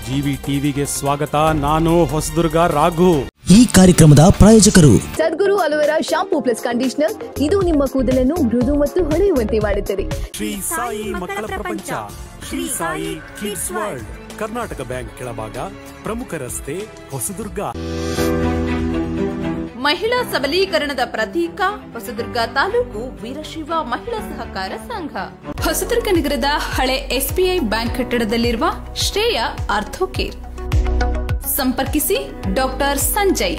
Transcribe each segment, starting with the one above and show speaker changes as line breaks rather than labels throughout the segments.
GV ಟಿವಿಗೆ ಸ್ವಾಗತ ನಾನು ಹೊಸದುರ್ಗ ರಾಘು
ಈ ಕಾರ್ಯಕ್ರಮದ ಪ್ರಾಯೋಜಕರು
Sadguru aloe vera shampoo plus conditioner ಇದು ನಿಮ್ಮ ಕೂದಲನ್ನು ಮೃದು ಮತ್ತು ಹೊಳೆಯುವಂತೆ ಮಾಡುತ್ತದೆ
ಶ್ರೀ ಸಾಯಿ ಮಕ್ಕಳ ಪ್ರಪಂಚ Shri Sai kids world Karnataka bank ಕೆಳಭಾಗ ಪ್ರಮುಖ ರಸ್ತೆ ಹೊಸದುರ್ಗ
ಮಹಿಳಾ ಸಬಲೀಕರಣದ ಪ್ರತೀಕ ಹೊಸದುರ್ಗ ತಾಲೂಕು ವೀರಶೈವ ಮಹಿಳಾ ಸಹಕಾರ ಸಂಘ ಹೊಸದುರ್ಗ ನಗರದ ಹಳೆ ಎಸ್ಬಿಐ ಬ್ಯಾಂಕ್ ಕಟ್ಟಡದಲ್ಲಿರುವ ಶ್ರೇಯ ಆರ್ಥೋಕೇರ್ ಸಂಪರ್ಕಿಸಿ ಡಾಕ್ಟರ್ ಸಂಜಯ್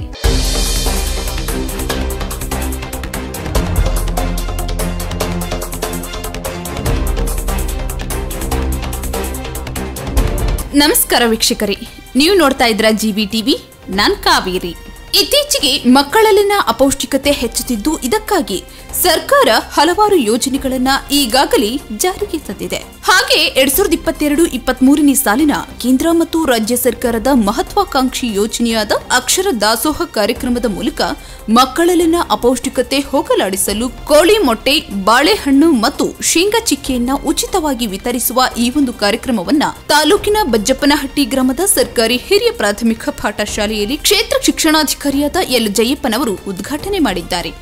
ನಮಸ್ಕಾರ ವೀಕ್ಷಕರೇ ನೀವು ನೋಡ್ತಾ ಇದ್ರ ಜಿಬಿ ಟಿವಿ ನಾನ್ ಕಾವೇರಿ ಇತ್ತೀಚೆಗೆ ಮಕ್ಕಳಲ್ಲಿನ ಅಪೌಷ್ಟಿಕತೆ ಹೆಚ್ಚುತ್ತಿದ್ದು ಇದಕ್ಕಾಗಿ ಸರ್ಕಾರ ಹಲವಾರು ಯೋಜನೆಗಳನ್ನ ಈಗಾಗಲೇ ಜಾರಿಗೆ ತಂದಿದೆ ಹಾಗೆ ಎರಡ್ ಸಾವಿರದ ಇಪ್ಪತ್ತೆರಡು ಇಪ್ಪತ್ತ್ ಮೂರನೇ ಸಾಲಿನ ಕೇಂದ್ರ ಮತ್ತು ರಾಜ್ಯ ಸರ್ಕಾರದ ಮಹತ್ವಾಕಾಂಕ್ಷಿ ಯೋಜನೆಯಾದ ಅಕ್ಷರ ದಾಸೋಹ ಕಾರ್ಯಕ್ರಮದ ಮೂಲಕ ಮಕ್ಕಳಲ್ಲಿನ ಅಪೌಷ್ಟಿಕತೆ ಹೋಗಲಾಡಿಸಲು ಕೋಳಿ ಮೊಟ್ಟೆ ಬಾಳೆಹಣ್ಣು ಮತ್ತು ಶೇಂಗಾ ಚಿಕ್ಕೆಯನ್ನ ಉಚಿತವಾಗಿ ವಿತರಿಸುವ ಈ ಒಂದು ಕಾರ್ಯಕ್ರಮವನ್ನ ತಾಲೂಕಿನ ಬಜ್ಜಪ್ಪನಹಟ್ಟಿ ಗ್ರಾಮದ ಸರ್ಕಾರಿ ಹಿರಿಯ ಪ್ರಾಥಮಿಕ ಪಾಠಶಾಲೆಯಲ್ಲಿ ಕ್ಷೇತ್ರ ಶಿಕ್ಷಣಾಧಿಕಾರಿಯಾದ ಎಲ್ ಜಯಪ್ಪನವರು ಉದ್ಘಾಟನೆ ಮಾಡಿದ್ದಾರೆ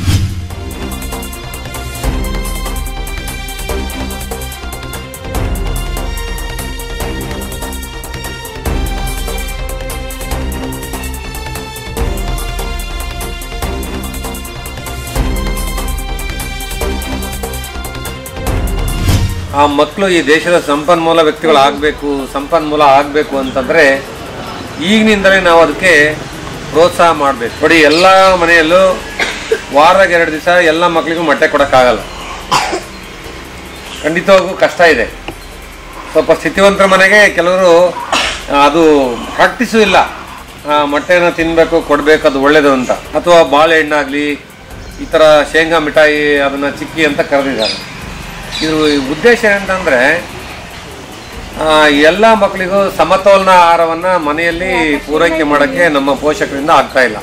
ಆ ಮಕ್ಕಳು ಈ ದೇಶದ ಸಂಪನ್ಮೂಲ ವ್ಯಕ್ತಿಗಳು ಆಗಬೇಕು ಸಂಪನ್ಮೂಲ ಆಗಬೇಕು ಅಂತಂದರೆ ಈಗಿನಿಂದಲೇ ನಾವು ಅದಕ್ಕೆ ಪ್ರೋತ್ಸಾಹ ಮಾಡಬೇಕು ನೋಡಿ ಎಲ್ಲ ಮನೆಯಲ್ಲೂ ವಾರಾಗ ಎರಡು ದಿವಸ ಎಲ್ಲ ಮಕ್ಕಳಿಗೂ ಮೊಟ್ಟೆ ಕೊಡೋಕ್ಕಾಗಲ್ಲ ಖಂಡಿತವಾಗೂ ಕಷ್ಟ ಇದೆ ಸ್ವಲ್ಪ ಸ್ಥಿತಿವಂತರ ಮನೆಗೆ ಕೆಲವರು ಆ, ಅದು ಪ್ರಾಕ್ಟೀಸು ಇಲ್ಲ ಆ, ಮೊಟ್ಟೆನ ತಿನ್ನಬೇಕು ಕೊಡಬೇಕು ಅದು ಒಳ್ಳೇದು ಅಂತ ಅಥವಾ ಬಾಳೆಹಣ್ಣಾಗಲಿ ಈ ಥರ ಶೇಂಗಾ ಮಿಠಾಯಿ ಅದನ್ನು ಚಿಕ್ಕಿ ಅಂತ ಕರೆದಿದ್ದಾರೆ ಇದು ಉದ್ದೇಶ ಏನಂತಂದರೆ ಎಲ್ಲ ಮಕ್ಕಳಿಗೂ ಸಮತೋಲನ ಆಹಾರವನ್ನು ಮನೆಯಲ್ಲಿ ಪೂರೈಕೆ ಮಾಡೋಕ್ಕೆ ನಮ್ಮ ಪೋಷಕರಿಂದ ಆಗ್ತಾ ಇಲ್ಲ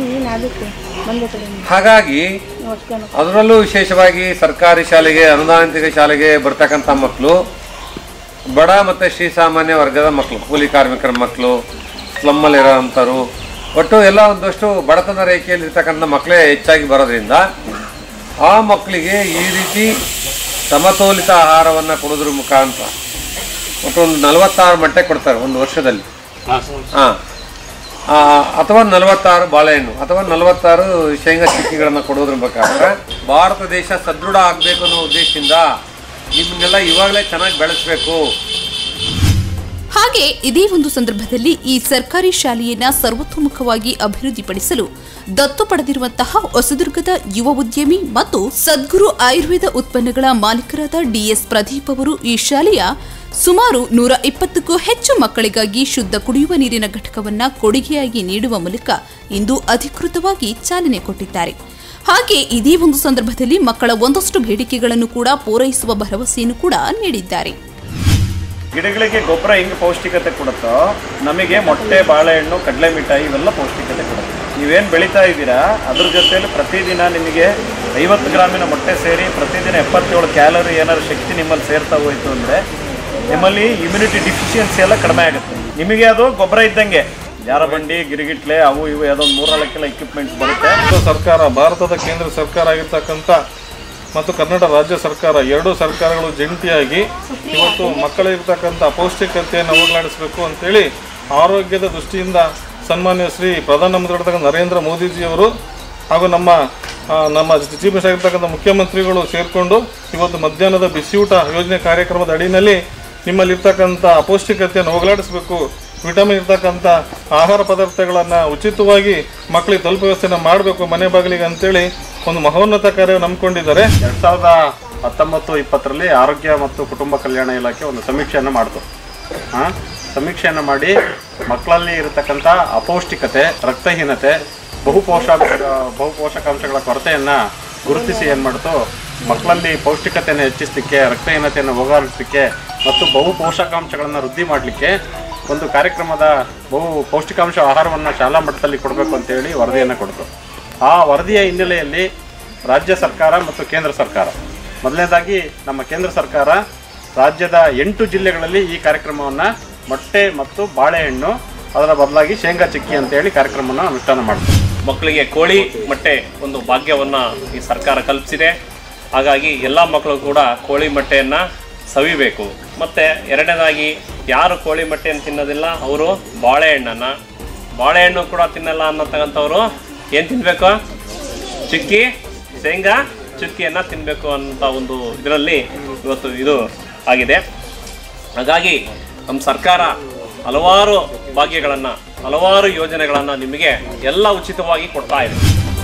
ಹಾಗಾಗಿ ಅದರಲ್ಲೂ ವಿಶೇಷವಾಗಿ ಸರ್ಕಾರಿ ಶಾಲೆಗೆ ಅನುದಾನಿತ ಶಾಲೆಗೆ ಬರ್ತಕ್ಕಂಥ ಮಕ್ಕಳು ಬಡ ಮತ್ತು ಶ್ರೀಸಾಮಾನ್ಯ ವರ್ಗದ ಮಕ್ಕಳು ಕೂಲಿ ಕಾರ್ಮಿಕರ ಮಕ್ಕಳು ಸ್ಲಮ್ಮಲ್ಲಿರೋ ಅಂಥವ್ರು ಒಟ್ಟು ಎಲ್ಲ ಒಂದಷ್ಟು ಬಡತನ ರೇಖೆಯಲ್ಲಿ ಇರ್ತಕ್ಕಂಥ ಮಕ್ಕಳೇ ಹೆಚ್ಚಾಗಿ ಬರೋದ್ರಿಂದ ಆ ಮಕ್ಕಳಿಗೆ ಈ ರೀತಿ ಸಮತೋಲಿತ ಆಹಾರವನ್ನು ಕೊಡೋದ್ರ ಮುಖಾಂತರ ಒಟ್ಟು ಒಂದು ನಲವತ್ತಾರು ಮೊಟ್ಟೆ ಕೊಡ್ತಾರೆ ಒಂದು ವರ್ಷದಲ್ಲಿ ಹಾಂ ಅಥವಾ ನಲವತ್ತಾರು ಬಾಳೆಹಣ್ಣು ಅಥವಾ ನಲವತ್ತಾರು ಶೇಂಗಾ ಚಿಕ್ಕಿಗಳನ್ನು ಕೊಡೋದ್ರ ಮುಖಾಂತರ ಭಾರತ ದೇಶ ಸದೃಢ ಆಗಬೇಕು ಅನ್ನೋ ಉದ್ದೇಶದಿಂದ ನಿಮ್ಮನ್ನೆಲ್ಲ ಇವಾಗಲೇ ಚೆನ್ನಾಗಿ ಬೆಳೆಸಬೇಕು
ಹಾಗೆ ಇದೇ ಒಂದು ಸಂದರ್ಭದಲ್ಲಿ ಈ ಸರ್ಕಾರಿ ಶಾಲೆಯನ್ನ ಸರ್ವತೋಮುಖವಾಗಿ ಅಭಿವೃದ್ಧಿಪಡಿಸಲು ದತ್ತು ಪಡೆದಿರುವಂತಹ ಹೊಸದುರ್ಗದ ಯುವ ಉದ್ಯಮಿ ಮತ್ತು ಸದ್ಗುರು ಆಯುರ್ವೇದ ಉತ್ಪನ್ನಗಳ ಮಾಲೀಕರಾದ ಡಿಎಸ್ ಪ್ರದೀಪ್ ಅವರು ಈ ಶಾಲೆಯ ಸುಮಾರು ನೂರ ಇಪ್ಪತ್ತಕ್ಕೂ ಹೆಚ್ಚು ಮಕ್ಕಳಿಗಾಗಿ ಶುದ್ಧ ಕುಡಿಯುವ ನೀರಿನ ಘಟಕವನ್ನ ಕೊಡುಗೆಯಾಗಿ ನೀಡುವ ಮೂಲಕ ಇಂದು ಅಧಿಕೃತವಾಗಿ ಚಾಲನೆ ಕೊಟ್ಟಿದ್ದಾರೆ ಹಾಗೆ ಇದೇ ಒಂದು ಸಂದರ್ಭದಲ್ಲಿ ಮಕ್ಕಳ ಒಂದಷ್ಟು ಬೇಡಿಕೆಗಳನ್ನು ಕೂಡ ಪೂರೈಸುವ ಭರವಸೆಯನ್ನು ಕೂಡ ನೀಡಿದ್ದಾರೆ
ಗಿಡಗಳಿಗೆ ಗೊಬ್ಬರ ಹೆಂಗೆ ಪೌಷ್ಟಿಕತೆ ಕೊಡುತ್ತೋ ನಮಗೆ ಮೊಟ್ಟೆ ಬಾಳೆಹಣ್ಣು ಕಡಲೆ ಮಿಠಾಯಿ ಇವೆಲ್ಲ ಪೌಷ್ಟಿಕತೆ ಕೊಡುತ್ತೆ ನೀವೇನು ಬೆಳೀತಾ ಇದ್ದೀರಾ ಅದ್ರ ಜೊತೆಯಲ್ಲಿ ಪ್ರತಿದಿನ ನಿಮಗೆ ಐವತ್ತು ಗ್ರಾಮಿನ ಮೊಟ್ಟೆ ಸೇರಿ ಪ್ರತಿದಿನ ಎಪ್ಪತ್ತೇಳು ಕ್ಯಾಲರಿ ಏನಾದ್ರು ಶಕ್ತಿ ನಿಮ್ಮಲ್ಲಿ ಸೇರ್ತಾ ಹೋಯ್ತು ಅಂದರೆ ನಿಮ್ಮಲ್ಲಿ ಇಮ್ಯುನಿಟಿ ಡಿಫಿಷಿಯನ್ಸಿ ಎಲ್ಲ ಕಡಿಮೆ ಆಗುತ್ತೆ ನಿಮಗೆ ಅದು ಗೊಬ್ಬರ ಇದ್ದಂಗೆ ಯಾರ ಬಂಡಿ ಗಿರಿಗಿಟ್ಲೆ ಅವು ಇವು ಯಾವುದೋ ಒಂದು ಮೂರ್ನಾಲ್ಕೆಲ್ಲ ಇಕ್ವಿಪ್ಮೆಂಟ್ಸ್ ಬರುತ್ತೆ
ಕೇಂದ್ರ ಸರ್ಕಾರ ಭಾರತದ ಕೇಂದ್ರ ಸರ್ಕಾರ ಆಗಿರ್ತಕ್ಕಂಥ ಮತ್ತು ಕರ್ನಾಟಕ ರಾಜ್ಯ ಸರ್ಕಾರ ಎರಡೂ ಸರ್ಕಾರಗಳು ಜಂಟಿಯಾಗಿ ಇವತ್ತು ಮಕ್ಕಳಿರ್ತಕ್ಕಂಥ ಅಪೌಷ್ಟಿಕತೆಯನ್ನು ಹೋಗಲಾಡಿಸಬೇಕು ಅಂತೇಳಿ ಆರೋಗ್ಯದ ದೃಷ್ಟಿಯಿಂದ ಸನ್ಮಾನ್ಯ ಶ್ರೀ ಪ್ರಧಾನಮಂತ್ರಿ ನರೇಂದ್ರ ಮೋದಿಜಿಯವರು ಹಾಗೂ ನಮ್ಮ ಆ, ನಮ್ಮ ಚೀಫ್ ಮಿನಿಸ್ಟರ್ ಆಗಿರ್ತಕ್ಕಂಥ ಮುಖ್ಯಮಂತ್ರಿಗಳು ಸೇರಿಕೊಂಡು ಇವತ್ತು ಮಧ್ಯಾಹ್ನದ ಬಿಸಿಯೂಟ ಯೋಜನೆ ಕಾರ್ಯಕ್ರಮದ ಅಡಿನಲ್ಲಿ ನಿಮ್ಮಲ್ಲಿರ್ತಕ್ಕಂಥ ಅಪೌಷ್ಟಿಕತೆಯನ್ನು ಹೋಗಲಾಡಿಸಬೇಕು ವಿಟಮಿನ್ ಇರ್ತಕ್ಕಂಥ ಆಹಾರ ಪದಾರ್ಥಗಳನ್ನು ಉಚಿತವಾಗಿ ಮಕ್ಕಳಿಗೆ ತಲುಪ ವ್ಯವಸ್ಥೆನ ಮಾಡಬೇಕು ಮನೆ ಬಾಗಿಲಿಗೆ ಅಂತೇಳಿ ಒಂದು ಮಹೋನ್ನತ ಕಾರ್ಯವನ್ನು ನಂಬಿಕೊಂಡಿದ್ದಾರೆ
ಎರಡು ಸಾವಿರದ ಹತ್ತೊಂಬತ್ತು ಇಪ್ಪತ್ತರಲ್ಲಿ ಆರೋಗ್ಯ ಮತ್ತು ಕುಟುಂಬ ಕಲ್ಯಾಣ ಇಲಾಖೆ ಒಂದು ಸಮೀಕ್ಷೆಯನ್ನು ಮಾಡಿತು ಹಾಂ ಸಮೀಕ್ಷೆಯನ್ನು ಮಾಡಿ ಮಕ್ಕಳಲ್ಲಿ ಇರತಕ್ಕಂಥ ಅಪೌಷ್ಟಿಕತೆ ರಕ್ತಹೀನತೆ ಬಹು ಪೋಷಾಕ ಬಹು ಪೋಷಕಾಂಶಗಳ ಕೊರತೆಯನ್ನು ಗುರುತಿಸಿ ಏನು ಮಾಡ್ತು ಮಕ್ಕಳಲ್ಲಿ ಪೌಷ್ಟಿಕತೆಯನ್ನು ಹೆಚ್ಚಿಸಲಿಕ್ಕೆ ರಕ್ತಹೀನತೆಯನ್ನು ಹೋಗಲಾಡಿಸಲಿಕ್ಕೆ ಮತ್ತು ಬಹು ಪೋಷಕಾಂಶಗಳನ್ನು ವೃದ್ಧಿ ಮಾಡಲಿಕ್ಕೆ ಒಂದು ಕಾರ್ಯಕ್ರಮದ ಬಹು ಪೌಷ್ಟಿಕಾಂಶ ಆಹಾರವನ್ನು ಶಾಲಾ ಮಟ್ಟದಲ್ಲಿ ಕೊಡಬೇಕು ಅಂತೇಳಿ ವರದಿಯನ್ನು ಕೊಡ್ತು ಆ ವರದಿಯ ಹಿನ್ನೆಲೆಯಲ್ಲಿ ರಾಜ್ಯ ಸರ್ಕಾರ ಮತ್ತು ಕೇಂದ್ರ ಸರ್ಕಾರ ಮೊದಲನೇದಾಗಿ ನಮ್ಮ ಕೇಂದ್ರ ಸರ್ಕಾರ ರಾಜ್ಯದ ಎಂಟು ಜಿಲ್ಲೆಗಳಲ್ಲಿ ಈ ಕಾರ್ಯಕ್ರಮವನ್ನು ಮೊಟ್ಟೆ ಮತ್ತು ಬಾಳೆಹಣ್ಣು ಅದರ ಬದಲಾಗಿ ಶೇಂಗಾ ಚಿಕ್ಕಿ ಅಂತೇಳಿ ಕಾರ್ಯಕ್ರಮನ ಅನುಷ್ಠಾನ ಮಾಡ್ತೀವಿ
ಮಕ್ಕಳಿಗೆ ಕೋಳಿ ಮೊಟ್ಟೆ ಒಂದು ಭಾಗ್ಯವನ್ನು ಈ ಸರ್ಕಾರ ಕಲ್ಪಿಸಿದೆ ಹಾಗಾಗಿ ಎಲ್ಲ ಮಕ್ಕಳು ಕೂಡ ಕೋಳಿ ಮೊಟ್ಟೆಯನ್ನು ಸವಿಬೇಕು ಮತ್ತು ಎರಡನೇದಾಗಿ ಯಾರು ಕೋಳಿ ಮೊಟ್ಟೆಯನ್ನು ತಿನ್ನೋದಿಲ್ಲ ಅವರು ಬಾಳೆಹಣ್ಣನ್ನು ಬಾಳೆಹಣ್ಣು ಕೂಡ ತಿನ್ನಲ್ಲ ಅನ್ನತಕ್ಕಂಥವ್ರು ಏನು ತಿನ್ನಬೇಕು ಚಿಕ್ಕಿ ಶೇಂಗಾ ಚುಕ್ಕಿಯನ್ನು ತಿನ್ನಬೇಕು ಅಂತ ಒಂದು ಇದರಲ್ಲಿ ಇವತ್ತು ಇದು ಆಗಿದೆ ಹಾಗಾಗಿ ನಮ್ಮ ಸರ್ಕಾರ ಹಲವಾರು ಭಾಗ್ಯಗಳನ್ನು ಹಲವಾರು ಯೋಜನೆಗಳನ್ನು ನಿಮಗೆ ಎಲ್ಲ ಉಚಿತವಾಗಿ ಕೊಡ್ತಾ ಇದೆ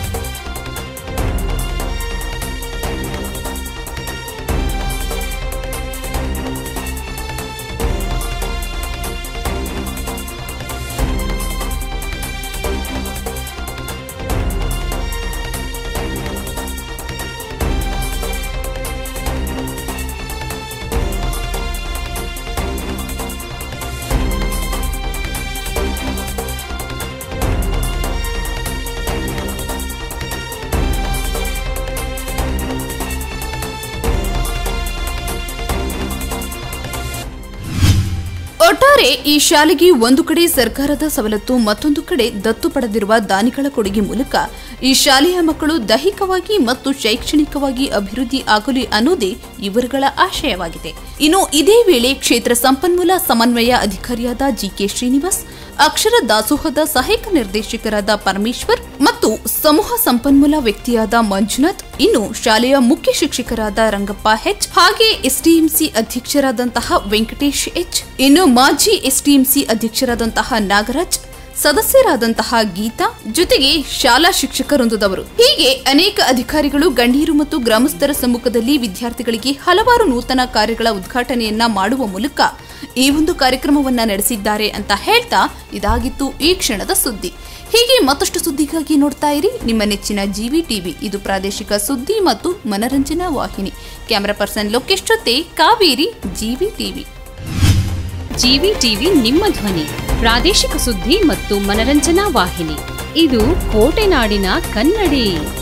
ಒಟ್ಟಾರೆ ಈ ಶಾಲೆಗೆ ಒಂದು ಕಡೆ ಸರ್ಕಾರದ ಸವಲತ್ತು ಮತ್ತೊಂದು ಕಡೆ ದತ್ತು ಪಡೆದಿರುವ ದಾನಿಗಳ ಕೊಡುಗೆ ಮೂಲಕ ಈ ಶಾಲೆಯ ಮಕ್ಕಳು ದೈಹಿಕವಾಗಿ ಮತ್ತು ಶೈಕ್ಷಣಿಕವಾಗಿ ಅಭಿವೃದ್ಧಿ ಆಗಲಿ ಅನ್ನೋದೇ ಇವರುಗಳ ಆಶಯವಾಗಿದೆ ಇನ್ನು ಇದೇ ವೇಳೆ ಕ್ಷೇತ್ರ ಸಂಪನ್ಮೂಲ ಸಮನ್ವಯ ಅಧಿಕಾರಿಯಾದ ಜಿಕೆ ಶ್ರೀನಿವಾಸ್ ಅಕ್ಷರ ದಾಸೋಹದ ಸಹಾಯಕ ನಿರ್ದೇಶಕರಾದ ಪರಮೇಶ್ವರ್ ಮತ್ತು ಸಮೂಹ ಸಂಪನ್ಮೂಲ ವ್ಯಕ್ತಿಯಾದ ಮಂಜುನಾಥ್ ಇನ್ನು ಶಾಲೆಯ ಮುಖ್ಯ ಶಿಕ್ಷಕರಾದ ರಂಗಪ್ಪ ಹೆಚ್ ಹಾಗೆ ಎಸ್ಡಿಎಂಸಿ ಅಧ್ಯಕ್ಷರಾದಂತಹ ವೆಂಕಟೇಶ್ ಎಚ್ ಇನ್ನು ಮಾಜಿ ಎಸ್ಡಿಎಂಸಿ ಅಧ್ಯಕ್ಷರಾದಂತಹ ನಾಗರಾಜ್ ಸದಸ್ಯರಾದಂತಹ ಗೀತಾ ಜೊತೆಗೆ ಶಾಲಾ ಶಿಕ್ಷಕರೊಂದದವರು ಹೀಗೆ ಅನೇಕ ಅಧಿಕಾರಿಗಳು ಗಣ್ಯರು ಮತ್ತು ಗ್ರಾಮಸ್ಥರ ಸಮ್ಮುಖದಲ್ಲಿ ವಿದ್ಯಾರ್ಥಿಗಳಿಗೆ ಹಲವಾರು ನೂತನ ಕಾರ್ಯಗಳ ಉದ್ಘಾಟನೆಯನ್ನ ಮಾಡುವ ಮೂಲಕ ಈ ಒಂದು ಕಾರ್ಯಕ್ರಮವನ್ನ ನಡೆಸಿದ್ದಾರೆ ಅಂತ ಹೇಳ್ತಾ ಇದಾಗಿತ್ತು ಈ ಕ್ಷಣದ ಸುದ್ದಿ ಹೀಗೆ ಮತ್ತಷ್ಟು ಸುದ್ದಿಗಾಗಿ ನೋಡ್ತಾ ಇರಿ ನಿಮ್ಮ ನೆಚ್ಚಿನ ಜಿವಿ ಟಿವಿ ಇದು ಪ್ರಾದೇಶಿಕ ಸುದ್ದಿ ಮತ್ತು ಮನರಂಜನಾ ವಾಹಿನಿ ಕ್ಯಾಮರಾ ಪರ್ಸನ್ ಲೋಕೇಶ್ ಜೊತೆ Kaveri GV TV
GV TV ನಿಮ್ಮ ಧ್ವನಿ ಪ್ರಾದೇಶಿಕ ಸುದ್ದಿ ಮತ್ತು ಮನರಂಜನಾ ವಾಹಿನಿ ಇದು ಕೋಟೆನಾಡಿನ ಕನ್ನಡಿ